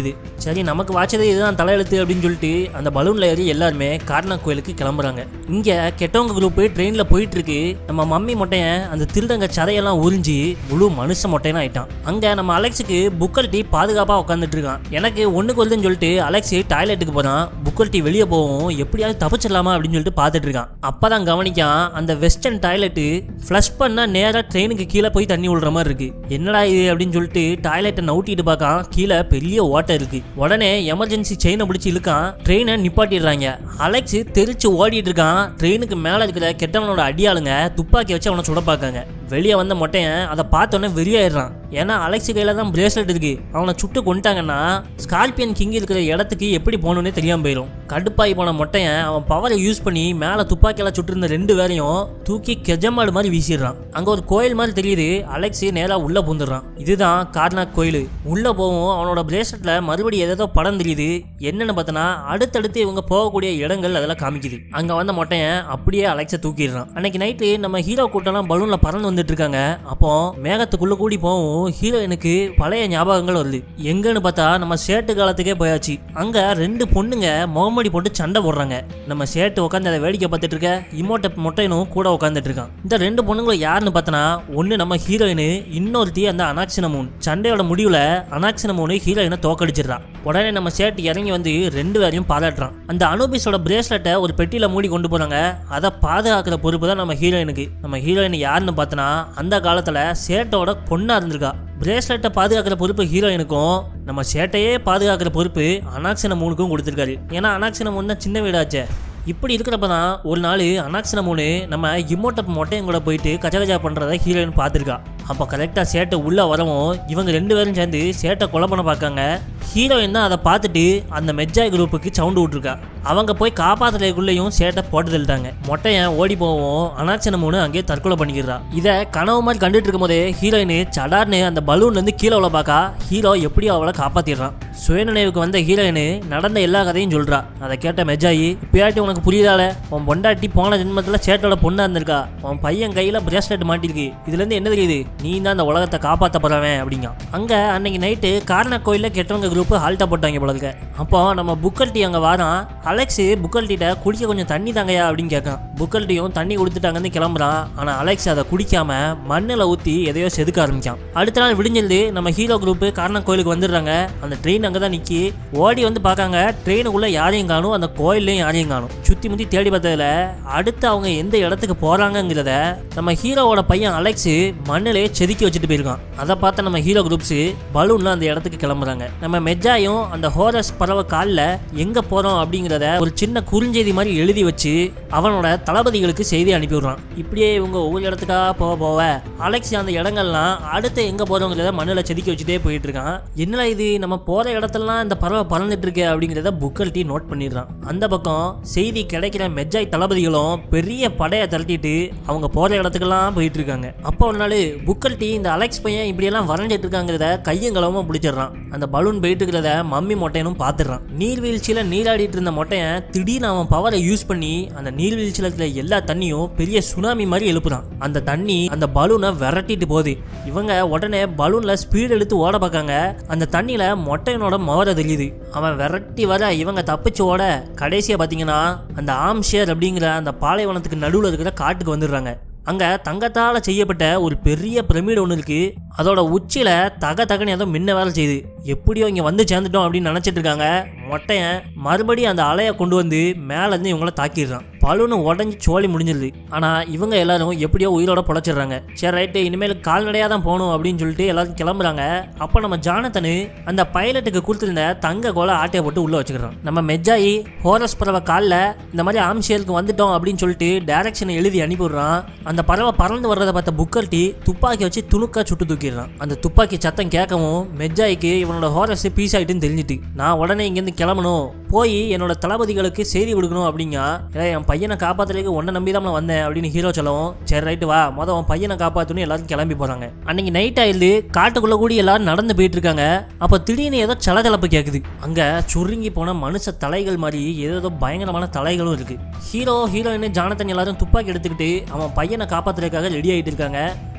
Speaker 1: சரி நமக்கு வாச்சது இதுதான் தலையெழுத்து அப்படின்னு சொல்லிட்டு அந்த பலூன்ல ஏறி எல்லாருமே கார்னா கோயிலுக்கு கிளம்புறாங்க இங்க கெட்டவங்க குரூப் ட்ரெயின்ல போயிட்டு இருக்கு நம்ம மம்மி மொட்டையன் அந்த திருடங்க சதையெல்லாம் உறிஞ்சி முழு மனுஷ மொட்டையனா ஆயிட்டான் அங்க நம்ம அலெக்ஸுக்கு புக்கல் டீ பாதுகாப்பா உட்காந்துட்டு இருக்கான் எனக்கு ஒண்ணுக்கு வருதுன்னு சொல்லிட்டு அலெக்ஸ் டாய்லெட்டுக்கு போறான் புக்கல் டீ வெளியே போவோம் எப்படியாவது தப்பிச்சிடலாமா அப்படின்னு சொல்லிட்டு பார்த்துட்டு இருக்கான் அப்பதான் கவனிக்கான் அந்த வெஸ்டர்ன் டாய்லெட்டு ஃப்ளஷ் பண்ணா நேரா ட்ரெயினுக்கு கீழே போய் தண்ணி விடுற மாதிரி இருக்கு என்னடா இது அப்படின்னு சொல்லிட்டு டாய்லெட்டை நவுட்டிட்டு பார்க்கான் கீழே பெரிய ஓட்டை இருக்கு உடனே எமர்ஜென்சி செயினை பிடிச்சி இழுக்கான் ட்ரெயினை நிப்பாட்டிடுறாங்க அலெக்ஸ் தெரிச்சு ஓடிட்டு இருக்கான் ட்ரெயினுக்கு மேல இருக்கிற கெட்டவனோட அடியாளுங்க துப்பாக்கி வச்சு அவனை சுட பார்க்காங்க வெளியே வந்த மொட்டையன் அதை பார்த்தோன்னே வெறியாயிடுறான் ஏன்னா அலெக்ஸ் கையில தான் பிரேஸ்லெட் இருக்கு அவனை சுட்டு கொண்டுட்டாங்கன்னா ஸ்கார்பியன் கிங் இருக்கிற இடத்துக்கு எப்படி போகணுன்னே தெரியாம போயிடும் கடுப்பாகி போன மொட்டையன் அவன் பவரை யூஸ் பண்ணி மேலே துப்பாக்கியால சுட்டிருந்த ரெண்டு பேரையும் தூக்கி கெஜமாடு மாதிரி வீசிடுறான் அங்க ஒரு கோயில் மாதிரி தெரியுது அலெக்ஸ் நேரா உள்ள பூந்துடுறான் இதுதான் கார்னாக் கோயில் உள்ள போவும் அவனோட பிரேஸ்லெட்ல மறுபடியும் ஏதோ படம் தெரியுது என்னன்னு பார்த்தனா அடுத்தடுத்து இவங்க போகக்கூடிய இடங்கள் அதெல்லாம் காமிக்குது அங்க வந்த மொட்டையன் அப்படியே அலெக்ஸை தூக்கிடுறான் அன்னைக்கு நைட்டு நம்ம ஹீரோ கூட்டம்லாம் பலூன்ல பறந்து வந்துட்டு இருக்காங்க அப்போ மேகத்துக்குள்ள கூடி போவும் ஹீரோயினுக்கு பழைய ஞாபகங்கள் வருது எங்கன்னு பார்த்தா நம்ம சேட்டு காலத்துக்கே போயாச்சு அங்க ரெண்டு பொண்ணுங்க முகமடி போட்டு சண்டை போடுறாங்க நம்ம சேட்டு உட்காந்து அதை வேடிக்கை பார்த்துட்டு இருக்க இமோட்ட மொட்டையனும் கூட உட்காந்துட்டு இருக்கான் இந்த ரெண்டு பொண்ணுங்களும் யாருன்னு பார்த்தனா ஒன்னு நம்ம ஹீரோயின் இன்னொருத்தி அந்த அனாக்சினமூன் சண்டையோட முடிவுல அனாக்சினமூன் ஹீரோயினை தோக்கடிச்சிடுறான் உடனே நம்ம சேட்டு இறங்கி வந்து ரெண்டு பேரையும் பாராட்டுறான் அந்த அனுபிஸோட பிரேஸ்லெட்டை ஒரு பெட்டியில மூடி கொண்டு போறாங்க அதை பாதுகாக்கிற பொறுப்பு தான் நம்ம ஹீரோயினுக்கு நம்ம ஹீரோயின் யாருன்னு பார்த்தனா அந்த காலத்துல சேட்டோட பொண்ணா இருந்திருக்கா பிரேஸ்லெட்டை பாதுகாக்கிற பொறுப்பு ஹீரோயினுக்கும் நம்ம சேட்டையே பாதுகாக்கிற பொறுப்பு அனாக்சின மூணுக்கும் கொடுத்துருக்காரு ஏன்னா அனாக்சின மூணு தான் சின்ன வீடாச்சே இப்படி இருக்கிறப்ப தான் ஒரு நாள் அனாக்சின மூணு நம்ம இம்மோட்டப் மொட்டையும் கூட போயிட்டு கச்சகஜா பண்ணுறத ஹீரோயின் பார்த்துருக்கா அப்போ கரெக்டாக சேட்டை உள்ளே வரவும் இவங்க ரெண்டு பேரும் சேர்ந்து சேட்டை கொலை பண்ண பார்க்காங்க ஹீரோயின் தான் அதை பார்த்துட்டு அந்த மெஜ்ஜாய் குரூப்புக்கு சவுண்டு விட்ருக்கா அவங்க போய் காப்பாத்துறதுக்குள்ளேயும் சேட்டை போட்டு தள்ளிட்டாங்க மொட்டையன் ஓடி போவோம் அனாச்சன மூணு அங்கேயே தற்கொலை பண்ணிக்கிறா இதை கனவு மாதிரி கண்டுட்டு இருக்கும் போதே ஹீரோயின் சடார்னு அந்த பலூன்ல இருந்து கீழே உள்ள பார்க்கா ஹீரோ எப்படியோ அவளை காப்பாத்திடுறான் சுயநினைவுக்கு வந்த ஹீரோயின் நடந்த எல்லா கதையும் சொல்றா அதை கேட்ட மெஜாயி இப்பயாட்டி உனக்கு புரியுதால உன் பொண்டாட்டி போன ஜென்மத்துல சேட்டோட பொண்ணா இருந்திருக்கா உன் பையன் கையில பிரேஸ்லெட் மாட்டிருக்கு இதுல இருந்து என்ன தெரியுது நீ தான் அந்த உலகத்தை காப்பாத்த போறவன் அப்படிங்க அங்க அன்னைக்கு நைட்டு காரண கோயில்ல கெட்டவங்க குரூப் ஹால்ட்டா போட்டாங்க போல இருக்க அப்போ நம்ம புக்கல் டீ அங்க வாரான் அலெக்ஸ் புக்கல் டீட்ட குடிக்க கொஞ்சம் தண்ணி தாங்கயா அப்படின்னு கேட்கான் புக்கல் டீயும் தண்ணி கொடுத்துட்டாங்கன்னு கிளம்புறான் ஆனா அலெக்ஸ் அதை குடிக்காம மண்ணில் ஊத்தி எதையோ செதுக்க ஆரம்பிக்கான் அடுத்த நாள் விடிஞ்சிருந்து நம்ம ஹீரோ குரூப் காரண கோயிலுக்கு வந்துடுறாங்க அந்த ட்ரெயின் அங்கே தான் நிக்கி ஓடி வந்து பார்க்காங்க ட்ரெயினுக்குள்ள யாரையும் காணும் அந்த கோயில்லையும் யாரையும் காணும் சுத்தி முத்தி தேடி பார்த்ததுல அடுத்து அவங்க எந்த இடத்துக்கு போறாங்கங்கிறத நம்ம ஹீரோவோட பையன் அலெக்ஸ் மண்ணிலே செதுக்கி வச்சுட்டு போயிருக்கான் அதை பார்த்த நம்ம ஹீரோ குரூப்ஸ் பலூன்ல அந்த இடத்துக்கு கிளம்புறாங்க நம்ம மெஜாயும் அந்த ஹோரஸ் பறவை காலில் எங்க போறோம் அப்படிங்கிறத ஒரு சின்ன குறுஞ்செய்தி மாதிரி எழுதி வச்சு அவனோட தளபதிகளுக்கு செய்தி அனுப்பி விடுறான் இப்படியே இவங்க ஒவ்வொரு இடத்துக்கா போக போக அலெக்ஸ் அந்த இடங்கள்லாம் அடுத்து எங்க போறோங்கிறத மண்ணில் செதுக்கி வச்சுட்டே போயிட்டு இருக்கான் என்னடா இது நம்ம போற இடத்துலலாம் இந்த பறவை பறந்துட்டு இருக்கு அப்படிங்கிறத புக்கல் டீ நோட் பண்ணிடுறான் அந்த பக்கம் செய்தி கிடைக்கிற மெஜாய் தளபதிகளும் பெரிய படையை திரட்டிட்டு அவங்க போற இடத்துக்கெல்லாம் போயிட்டு இருக்காங்க அப்போ ஒரு நாள் புக்கல் டீ இந்த அலெக்ஸ் பையன் இப்படியெல்லாம் வரைஞ்சிட்டு இருக்காங்கிறத கையும் களவுமா பிடிச்சிடுறான் அந்த பலூன் போயிட்டு இருக்கிறத மம்மி மொட்டையனும் பார்த்துடுறான் நீர்வீழ்ச்சியில நீராடிட்டு இருந்த மொட்டையன் திடீர்னு அவன் பவரை யூஸ் பண்ணி அந்த நீர்வீழ்ச்சியில இருக்கிற எல்லா தண்ணியும் பெரிய சுனாமி மாதிரி எழுப்புறான் அந்த தண்ணி அந்த பலூனை விரட்டிட்டு போகுது இவங்க உடனே பலூன்ல ஸ்பீட் எடுத்து ஓட பார்க்காங்க அந்த தண்ணியில மொட்டையனோட மோர தெரியுது அவன் விரட்டி வர இவங்க தப்பிச்சு ஓட கடைசியா பாத்தீங்கன்னா அந்த ஆம்ஷேர் அப்படிங்கிற அந்த பாலைவனத்துக்கு நடுவில் இருக்கிற காட்டுக்கு வந்துடுறாங்க அங்க தங்கத்தால செய்யப்பட்ட ஒரு பெரிய பிரமிடு ஒன்று இருக்கு அதோட உச்சியில தக தகன்னு ஏதோ மின்ன வேலை செய்யுது எப்படியோ இங்க வந்து சேர்ந்துட்டோம் அப்படின்னு நினைச்சிட்டு இருக்காங்க மொட்டையன் மறுபடியும் அந்த அலையை கொண்டு வந்து மேல இருந்து இவங்கள தாக்கிடுறான் பலூனு உடஞ்சி சோழி முடிஞ்சிருது ஆனா இவங்க எல்லாரும் எப்படியோ உயிரோட பொழைச்சிடுறாங்க சரி ரைட்டு இனிமேல் கால்நடையா தான் போகணும் அப்படின்னு சொல்லிட்டு எல்லாரும் கிளம்புறாங்க அப்ப நம்ம ஜானத்தனு அந்த பைலட்டுக்கு கொடுத்துருந்த தங்க கோலை ஆட்டையை போட்டு உள்ள வச்சுக்கிறான் நம்ம மெஜாயி ஹோரஸ் பறவை காலில் இந்த மாதிரி ஆம்ஷியலுக்கு வந்துட்டோம் அப்படின்னு சொல்லிட்டு டைரக்ஷனை எழுதி அனுப்பிவிடுறான் அந்த பறவை பறந்து வர்றதை பார்த்த புக்கர் டீ துப்பாக்கி வச்சு துணுக்கா சுட்டு தூக்கிடுறான் அந்த துப்பாக்கி சத்தம் கேட்கவும் மெஜாய்க்கு இவனோட ஹோரஸ் பீஸ் ஆயிட்டுன்னு தெரிஞ்சுட்டு நான் உடனே இங்கேருந்து கிளம்பணும் போய் என்னோட தளபதிகளுக்கு செய்தி கொடுக்கணும் அப்படிங்க ஏய், என் பையனை காப்பாத்துறதுக்கு உன்னை நம்பி தான் நான் வந்தேன் அப்படின்னு ஹீரோ சொல்லவும் சரி ரைட்டு வா மொதல் உன் பையனை காப்பாற்றணும் எல்லாரும் கிளம்பி போறாங்க அன்னைக்கு நைட் ஆயிடுது காட்டுக்குள்ள கூடி எல்லாரும் நடந்து போயிட்டு இருக்காங்க அப்போ திடீர்னு ஏதோ சலகலப்பு கேட்குது அங்க சுருங்கி போன மனுஷ தலைகள் மாதிரி ஏதோ பயங்கரமான தலைகளும் இருக்கு ஹீரோ ஹீரோயின் ஜானத்தன் எல்லாரும் துப்பாக்கி எடுத்துக்கிட்டு அவன் பையனை காப்பாத்துறதுக்காக ரெடி ஆயிட்டு இருக்காங்க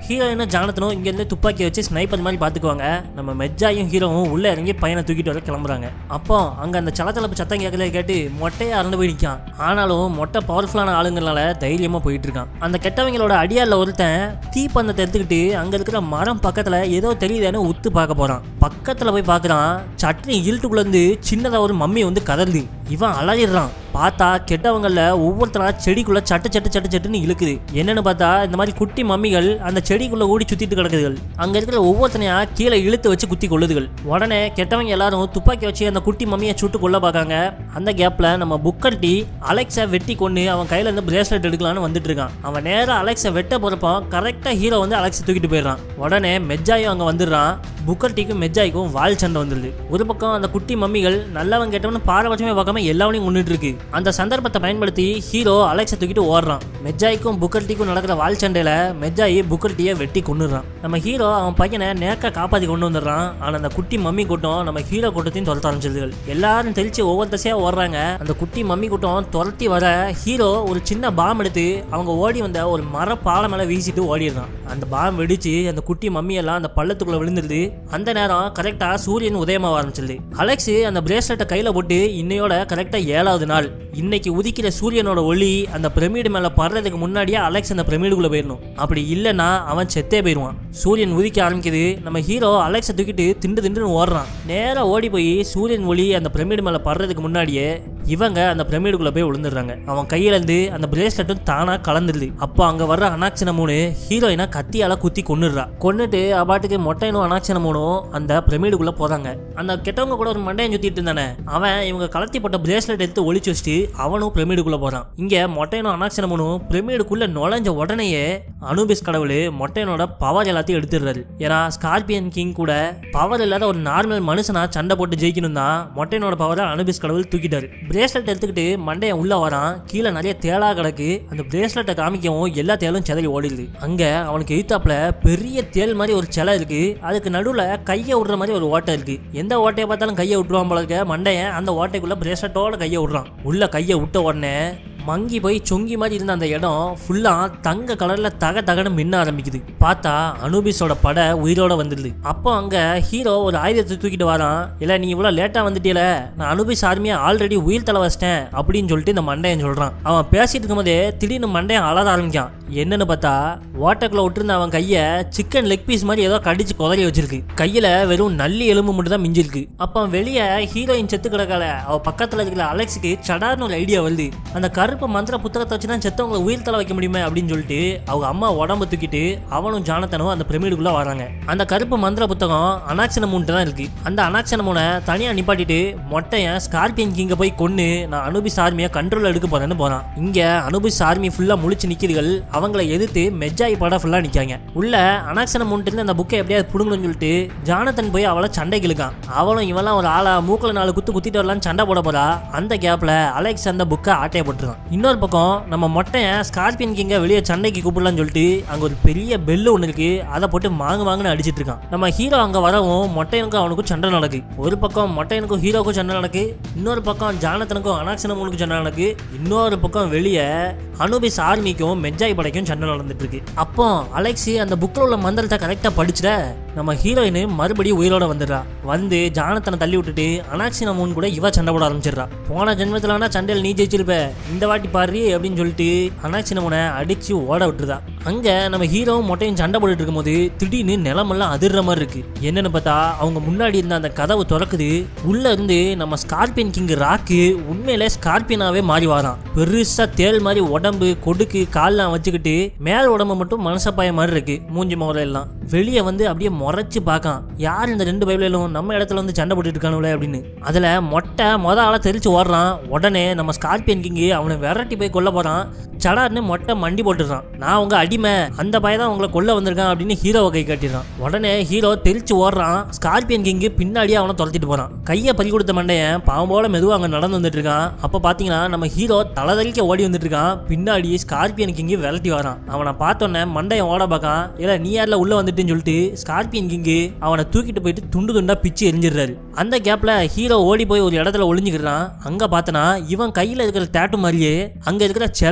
Speaker 1: ஹீரோயினும் ஜானத்தனும் இங்க இருந்து துப்பாக்கி வச்சு ஸ்னைப்பர் மாதிரி பாத்துக்குவாங்க நம்ம மெஜ்ஜாயும் ஹீரோவும் உள்ள இறங்கி பையனை தூக்கிட்டு வர கிளம்புறாங்க அப்போ அங்க அந்த சலச்சலப்பு சத்தம் கேட்கறத கேட்டு மொட்டையை அறந்து போய் நிக்கான் ஆனாலும் மொட்டை பவர்ஃபுல்லான ஆளுங்களால தைரியமா போயிட்டு இருக்கான் அந்த கெட்டவங்களோட அடியால ஒருத்தன் தீப்பந்தத்தை எடுத்துக்கிட்டு அங்க இருக்கிற மரம் பக்கத்துல ஏதோ தெரியுதுன்னு உத்து பார்க்க போறான் பக்கத்துல போய் பார்க்கறான் சட்னி இருட்டுக்குள்ள இருந்து சின்னதா ஒரு மம்மி வந்து கதறுது இவன் அலறிடுறான் பார்த்தா கெட்டவங்கள ஒவ்வொருத்தரா செடிக்குள்ள சட்டு சட்டு சட்டு சட்டுன்னு இழுக்குது என்னன்னு பார்த்தா இந்த மாதிரி குட்டி மம்மிகள் அந்த செடிக்குள்ள ஓடி சுத்திட்டு கிடக்குதுகள் அங்க இருக்கிற ஒவ்வொருத்தனையா கீழே இழுத்து வச்சு குத்தி கொள்ளுதுகள் உடனே கெட்டவங்க எல்லாரும் துப்பாக்கி வச்சு அந்த குட்டி மம்மியை சுட்டு கொள்ள பார்க்காங்க அந்த கேப்ல நம்ம புக்கர் டி அலெக்ஸை வெட்டி கொண்டு அவன் கையில இருந்து பிரேஸ்லெட் எடுக்கலாம்னு வந்துட்டு இருக்கான் அவன் நேரா அலெக்ஸை வெட்ட போறப்போ கரெக்டா ஹீரோ வந்து அலெக்ஸை தூக்கிட்டு போயிடுறான் உடனே மெஜ்ஜாயும் அங்க வந்துடுறான் புக்கர் டீக்கும் மெஜ்ஜாய்க்கும் வால் சண்டை வந்துடுது ஒரு பக்கம் அந்த குட்டி மம்மிகள் நல்லவன் கெட்டவன் பாரபட்சமே பார்க்காம எல்லாவனையும் கொண்டுட்டு இருக்கு அந்த சந்தர்ப்பத்தை பயன்படுத்தி ஹீரோ அலெக்ஸை தூக்கிட்டு ஓடுறான் மெஜ்ஜாய்க்கும் புக்கர் டீக்கும் நடக்கிற வால் சண்டையில மெஜ்ஜாயி புக்கர் டீயை வெட்டி கொண்டுடுறான் நம்ம ஹீரோ அவன் பையனை நேக்க காப்பாத்தி கொண்டு வந்துடுறான் ஆனா அந்த குட்டி மம்மி கூட்டம் நம்ம ஹீரோ கூட்டத்தையும் துரத்த ஆரம்பிச்சிருதுகள் எல்லாரும் தெளிச்சு ஒவ்வொரு தசையா ஓடுறாங்க அந்த குட்டி மம்மி கூட்டம் துரத்தி வர ஹீரோ ஒரு சின்ன பாம் எடுத்து அவங்க ஓடி வந்த ஒரு மர பாலை மேல வீசிட்டு ஓடிடுறான் அந்த பாம் வெடிச்சு அந்த குட்டி மம்மி எல்லாம் அந்த பள்ளத்துக்குள்ள விழுந்துருது அந்த நேரம் கரெக்டா சூரியன் உதயமாக ஆரம்பிச்சிருது அலெக்ஸ் அந்த பிரேஸ்லெட்டை கையில போட்டு இன்னையோட கரெக்டா ஏழாவது நாள் இன்னைக்கு உதிக்கிற சூரியனோட ஒளி அந்த பிரமிடு மேல படுறதுக்கு முன்னாடியே அலெக்ஸ் அந்த பிரமிடுக்குள்ள போயிடணும் அப்படி இல்லைன்னா அவன் செத்தே போயிடுவான் சூரியன் உதிக்க ஆரம்பிக்குது நம்ம ஹீரோ அலெக்ஸை தூக்கிட்டு திண்டு திண்டுன்னு ஓடுறான் நேரா ஓடி போய் சூரியன் ஒளி அந்த பிரமிடு மேல படுறதுக்கு முன்னாடியே இவங்க அந்த பிரமிடுக்குள்ள போய் விழுந்துடுறாங்க அவன் கையில இருந்து அந்த பிரேஸ்லெட்டும் தானா கலந்துருது அப்போ அங்க வர்ற அனாக்சினமூனு ஹீரோயினை கத்தியால குத்தி கொன்னுடுறா கொன்னுட்டு அபாட்டுக்கு மொட்டையனும் அனாக்சினமூனும் அந்த பிரமிடுக்குள்ள போறாங்க அந்த கெட்டவங்க கூட ஒரு மண்டையன் சுத்திட்டு இருந்தானே அவன் இவங்க கலத்தி போட்ட பிரேஸ்லெட் எடுத்து ஒளிச்சு வச்சுட்டு அவனும் பிரமிடுக்குள்ள போறான் இங்க மொட்டையனும் அனாக்சினமூனும் பிரமிடுக்குள்ள நுழைஞ்ச உடனேயே அனுபிஸ் கடவுள் மொட்டையனோட பவர் எல்லாத்தையும் எடுத்துடுறாரு ஏன்னா ஸ்கார்பியன் கிங் கூட பவர் இல்லாத ஒரு நார்மல் மனுஷனா சண்டை போட்டு ஜெயிக்கணும் தான் மொட்டையனோட பவரை அனுபிஸ் கடவுள் தூக்கிட்டாரு பிரேஸ்லெட் எடுத்துக்கிட்டு மண்டையன் உள்ள வரான் கீழே நிறைய தேளா கிடக்கு அந்த பிரேஸ்லெட்டை காமிக்கவும் எல்லா தேளும் செதறி ஓடிடுது அங்க அவனுக்கு எய்த்தாப்புல பெரிய தேள் மாதிரி ஒரு சிலை இருக்கு அதுக்கு நடுவுல கையை விடுற மாதிரி ஒரு ஓட்டை இருக்கு எந்த ஓட்டையை பார்த்தாலும் கையை விட்டுருவான் போல இருக்க மண்டையன் அந்த ஓட்டைக்குள்ள பிரேஸ்லெட்டோட கையை விடுறான் உள்ள கையை விட்ட உடனே மங்கி போய் சொங்கி மாதிரி இருந்த அந்த இடம் ஃபுல்லா தங்க கலர்ல தக தகன்னு மின்ன ஆரம்பிக்குது பார்த்தா அனுபிஸோட படை உயிரோட வந்துடுது அப்போ அங்க ஹீரோ ஒரு ஆயுதத்தை தூக்கிட்டு வரான் இல்ல நீ இவ்வளவு லேட்டா வந்துட்டியல நான் அனுபிஸ் ஆர்மியை ஆல்ரெடி உயிர் தலை வச்சிட்டேன் அப்படின்னு சொல்லிட்டு இந்த மண்டையன் சொல்றான் அவன் பேசிட்டு இருக்கும்போதே திடீர்னு மண்டையன் அலற ஆரம்பிக்கான் என்னன்னு பார்த்தா ஓட்டக்குள்ள விட்டுருந்த அவன் கைய சிக்கன் லெக் பீஸ் மாதிரி ஏதோ கடிச்சு குதறி வச்சிருக்கு கையில வெறும் நல்லி எலும்பு மட்டும் தான் மிஞ்சிருக்கு அப்போ வெளியே ஹீரோயின் செத்து கிடக்கல அவ பக்கத்துல இருக்கிற அலெக்ஸுக்கு சடார்னு ஒரு ஐடியா வருது அந்த கருப்பு மந்திர புத்தகத்தை வச்சு தான் செத்தவங்களை உயிர் தலை வைக்க முடியுமே அப்படின்னு சொல்லிட்டு அவங்க அம்மா உடம்பு தூக்கிட்டு அவனும் ஜானத்தனும் அந்த பிரமிடுக்குள்ள வராங்க அந்த கருப்பு மந்திர புத்தகம் அனாக்சனமூன்ட்டு தான் இருக்கு அந்த அனாக்சனமூனை தனியா நிப்பாட்டிட்டு மொட்டையன் ஸ்கார்பியன் கிங்க போய் கொன்னு நான் அனுபிஸ் ஆர்மியை கண்ட்ரோல் எடுக்க போறேன்னு போறான் இங்க அனுபிஸ் ஆர்மி ஃபுல்லா முழிச்சு நிக்கிறீர்கள் அவங்கள எதிர்த்து மெஜ்ஜாய் படம் ஃபுல்லா நிக்காங்க உள்ள அனாக்சனமூன்ட்டு இருந்து அந்த புக்கை எப்படியாவது புடுங்கணும்னு சொல்லிட்டு ஜானத்தன் போய் அவளை சண்டைக்கு இழுக்கான் அவளும் இவெல்லாம் ஒரு ஆளா மூக்குல நாலு குத்து குத்திட்டு வரலான்னு சண்டை போட போறா அந்த கேப்ல அலெக்ஸ் அந்த புக்கை ஆட்டைய போட்டுருக்கான் இன்னொரு பக்கம் நம்ம மொட்டையன் ஸ்கார்பியன் கிங்க வெளியே சண்டைக்கு கூப்பிடலாம்னு சொல்லிட்டு அங்க ஒரு பெரிய பெல்லு ஒன்று இருக்கு அதை போட்டு மாங்கு மாங்குன்னு அடிச்சிட்டு இருக்கான் நம்ம ஹீரோ அங்க வரவும் மொட்டையனுக்கும் அவனுக்கும் சண்டை நடக்கு ஒரு பக்கம் மொட்டையனுக்கும் ஹீரோக்கும் சண்டை நடக்கு இன்னொரு பக்கம் ஜானத்தனுக்கும் அனாக்சனமுனுக்கும் சண்டை நடக்கு இன்னொரு பக்கம் வெளியே அனுபிஸ் ஆர்மிக்கும் மெஜ்ஜாய் படைக்கும் சண்டை நடந்துட்டு இருக்கு அப்போ அலெக்ஸ் அந்த புக்கில் உள்ள மந்திரத்தை கரெக்டா படிச்சுட நம்ம ஹீரோயின் மறுபடியும் உயிரோட வந்துடுறா வந்து ஜானத்தனை தள்ளி விட்டுட்டு அனாக்சினா மூன் கூட இவ சண்டை போட ஆரம்பிச்சிடுறா போன ஜென்மத்திலானா சண்டையில் நீ ஜெயிச்சிருப்ப இந்த வாட்டி பாரு அப்படின்னு சொல்லிட்டு அனாக்சினா மூனை அடிச்சு ஓட விட்டுருதா அங்க நம்ம ஹீரோவும் மொட்டையும் சண்டை போட்டுட்டு இருக்கும்போது திடீர்னு நிலமெல்லாம் அதிர்ற மாதிரி இருக்கு என்னன்னு பார்த்தா அவங்க முன்னாடி இருந்த அந்த கதவு திறக்குது உள்ள இருந்து நம்ம ஸ்கார்பியன் கிங் ராக்கு உண்மையிலே ஸ்கார்பியனாவே மாறி வாரான் பெருசா தேள் மாதிரி உடம்பு கொடுக்கு கால்லாம் வச்சுக்கிட்டு மேல் உடம்பு மட்டும் மனசப்பாய மாதிரி இருக்கு மூஞ்சி முறை எல்லாம் வெளியே வந்து அப்படியே முறைச்சு பார்க்கான் யார் இந்த ரெண்டு பைபிளும் நம்ம இடத்துல வந்து சண்டை போட்டுட்டு இருக்கானுங்களே அப்படின்னு அதுல மொட்டை மொத ஆளா தெரிச்சு ஓடுறான் உடனே நம்ம ஸ்கார்பியன் கிங்கு அவனை விரட்டி போய் கொல்ல போறான் சடார்னு மொட்டை மண்டி போட்டுறான் நான் உங்க அடிமை அந்த பையன் தான் உங்களை கொல்ல வந்திருக்கான் அப்படின்னு ஹீரோவை கை காட்டிடுறான் உடனே ஹீரோ தெரிச்சு ஓடுறான் ஸ்கார்பியன் கிங்கு பின்னாடியே அவனை துரத்திட்டு போறான் கையை பறி கொடுத்த மண்டையன் பாவம் போல மெதுவாக அங்கே நடந்து வந்துட்டு இருக்கான் அப்போ பார்த்தீங்கன்னா நம்ம ஹீரோ தலதலிக்க ஓடி வந்துட்டு இருக்கான் பின்னாடி ஸ்கார்பியன் கிங்கு விரட்டி வரான் அவனை பார்த்தோன்னே மண்டையன் ஓட பார்க்கான் இல்லை நீ யாரில் உள்ள வந்துட்டுன்னு சொல்லிட்டு ஸ்கார்பியன் கிங்கு அவனை தூக்கிட்டு போயிட்டு துண்டு துண்டா பிச்சு எரிஞ்சிடுறாரு அந்த கேப்ல ஹீரோ ஓடி போய் ஒரு இடத்துல ஒளிஞ்சுக்கிறான் அங்க பார்த்தனா இவன் கையில இருக்கிற டேட்டு மாதிரியே அங்க இருக்கிற சிலையிலையும்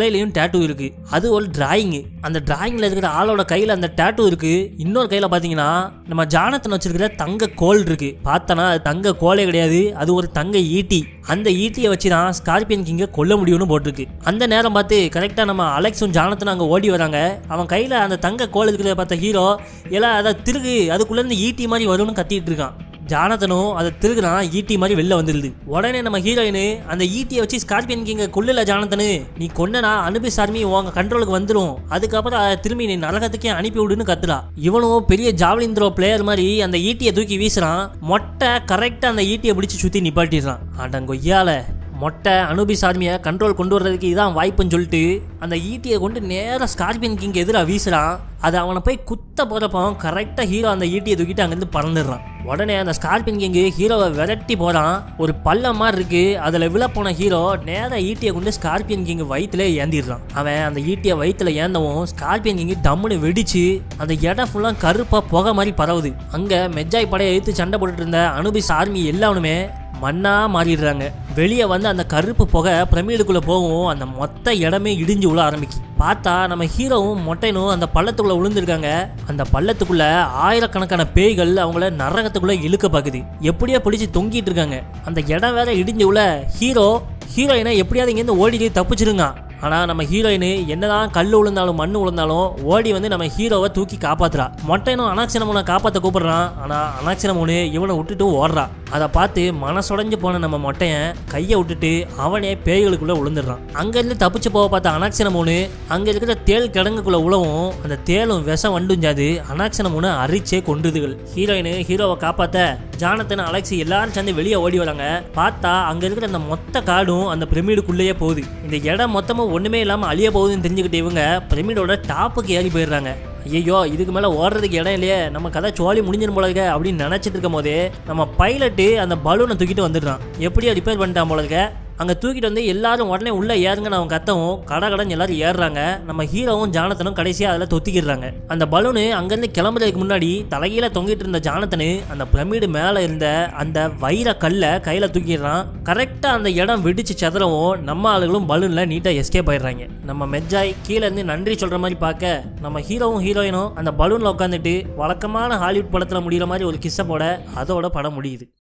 Speaker 1: டேட்டூ இருக்கு அது ஒரு டிராயிங் அந்த டிராயிங்ல இருக்கிற ஆளோட கையில அந்த டேட்டூ இருக்கு இன்னொரு கையில பாத்தீங்கன்னா நம்ம ஜானத்தன் வச்சிருக்கிற தங்க கோல் இருக்கு பார்த்தனா அது தங்க கோலே கிடையாது அது ஒரு தங்க ஈட்டி அந்த ஈட்டியை வச்சு தான் ஸ்கார்பியன் கிங்கை கொல்ல முடியும்னு போட்டிருக்கு அந்த நேரம் பார்த்து கரெக்டாக நம்ம அலெக்ஸும் ஜானத்தனும் அங்கே ஓடி வராங்க அவன் கையில் அந்த தங்க கோல் இருக்கிறத பார்த்த ஹீரோ எல்லாம் அதை திருகு அதுக்குள்ளேருந்து ஈட்டி மாதிரி வரும்னு கத்திட்டு இருக்கான் ஜானத்தனும் அதை திருகுறான் ஈட்டி மாதிரி வெளில வந்துடுது உடனே நம்ம ஹீரோயின் அந்த ஈட்டியை வச்சு ஸ்கார்பியன் கிங்க கொல்லல ஜானத்தனு நீ கொன்னனா அனுபி சார்மி உங்க கண்ட்ரோலுக்கு வந்துடும் அதுக்கப்புறம் அதை திரும்பி நீ நரகத்துக்கே அனுப்பி விடுன்னு கத்துறா இவனும் பெரிய ஜாவலின் த்ரோ பிளேயர் மாதிரி அந்த ஈட்டியை தூக்கி வீசுறான் மொட்டை கரெக்டாக அந்த ஈட்டியை பிடிச்சி சுற்றி நிப்பாட்டிடுறான் அடங்கொய்யால மொட்டை அனுபி சார்மியை கண்ட்ரோல் கொண்டு வர்றதுக்கு இதான் வாய்ப்புன்னு சொல்லிட்டு அந்த ஈட்டியை கொண்டு நேராக ஸ்கார்பியன் கிங் எதிராக வீசுறான் அது அவனை போய் குத்த போகிறப்போ கரெக்டாக ஹீரோ அந்த ஈட்டியை தூக்கிட்டு அங்கேருந்து பறந்துடுறான் உடனே அந்த ஸ்கார்பியன் கிங்கு ஹீரோவை விரட்டி போகிறான் ஒரு பள்ளம் மாதிரி இருக்கு அதில் விழப்போன ஹீரோ நேராக ஈட்டியை கொண்டு ஸ்கார்பியன் கிங் வயிற்றுல ஏந்திடுறான் அவன் அந்த ஈட்டியை வயிற்றுல ஏந்தவும் ஸ்கார்பியன் கிங்கு டம்முன்னு வெடிச்சு அந்த இடம் ஃபுல்லாக கருப்பாக புகை மாதிரி பரவுது அங்கே மெஜ்ஜாய் படையை எடுத்து சண்டை போட்டுட்டு இருந்த அனுபிஸ் ஆர்மி எல்லாருமே மண்ணா மாறிடுறாங்க வெளியே வந்து அந்த கருப்பு புகை பிரமிடுக்குள்ள போகவும் அந்த மொத்த இடமே இடிஞ்சு விழ ஆரம்பிக்கும் பார்த்தா நம்ம ஹீரோவும் மொட்டைனும் அந்த பள்ளத்துக்குள்ள விழுந்திருக்காங்க அந்த பள்ளத்துக்குள்ள ஆயிரக்கணக்கான பேய்கள் அவங்கள நரகத்துக்குள்ள இழுக்க பார்க்குது எப்படியோ பிடிச்சி தொங்கிட்டு இருக்காங்க அந்த இடம் வேற இடிஞ்சு விழ ஹீரோ ஹீரோயினை எப்படியாவது இங்கேருந்து ஓடி தப்பிச்சிருங்க ஆனால் நம்ம ஹீரோயின் என்னதான் கல் விழுந்தாலும் மண் விழுந்தாலும் ஓடி வந்து நம்ம ஹீரோவை தூக்கி காப்பாத்துறா மொட்டைனும் அனாக்சினமுனை காப்பாற்ற கூப்பிடுறான் ஆனால் அனாக்சினமுனு இவனை விட்டுட்டு ஓடுறா அதை பார்த்து மனசுடைஞ்சு போன நம்ம மொட்டையன் கையை விட்டுட்டு அவனே பேய்களுக்குள்ள விழுந்துடுறான் அங்கேருந்து தப்பிச்சு போக பார்த்த அனாக்சினமுனு அங்கே இருக்கிற தேல் கிடங்குக்குள்ள உழவும் அந்த தேலும் விஷம் வண்டுஞ்சாது அனாக்சினமுனு அரிச்சே கொண்டுதுகள் ஹீரோயின் ஹீரோவை காப்பாத்த ஜானத்தன் அலெக்சி எல்லாரும் சேர்ந்து வெளியே ஓடி வராங்க பார்த்தா அங்க இருக்கிற அந்த மொத்த காடும் அந்த பிரமிடுக்குள்ளேயே போகுது இந்த இடம் மொத்தமும் ஒண்ணுமே இல்லாம அழிய போகுதுன்னு தெரிஞ்சுக்கிட்டு இவங்க பிரமிடோட டாப்புக்கு ஏறி போயிடுறாங்க ஐயோ இதுக்கு மேலே ஓடுறதுக்கு இடம் இல்லையே நம்ம கதை சோழி முடிஞ்சிடும் போல இருக்க அப்படின்னு நினச்சிட்டு இருக்கும் போதே நம்ம பைலட்டு அந்த பலூனை தூக்கிட்டு வந்துடுறான் எப்படியோ ரிப்பேர் பண்ணிட்டான் போல இருக்க அங்கே தூக்கிட்டு வந்து எல்லாரும் உடனே உள்ளே ஏறுங்கன்னு அவன் கத்தவும் கடை கடன் எல்லாரும் ஏறுறாங்க நம்ம ஹீரோவும் ஜானத்தனும் கடைசியாக அதில் தொத்திக்கிடுறாங்க அந்த பலூனு அங்கேருந்து கிளம்புறதுக்கு முன்னாடி தலைகீழ தொங்கிட்டு இருந்த ஜானத்தனு அந்த பிரமிடு மேலே இருந்த அந்த வைர கல்லை கையில் தூக்கிடுறான் கரெக்டாக அந்த இடம் வெடிச்சு செதறவும் நம்ம ஆளுகளும் பலூனில் நீட்டாக எஸ்கேப் ஆயிடுறாங்க நம்ம மெஜ்ஜாய் கீழே இருந்து நன்றி சொல்கிற மாதிரி பார்க்க நம்ம ஹீரோவும் ஹீரோயினும் அந்த பலூனில் உட்காந்துட்டு வழக்கமான ஹாலிவுட் படத்தில் முடிகிற மாதிரி ஒரு கிஸ்ஸை போட அதோட படம் முடியுது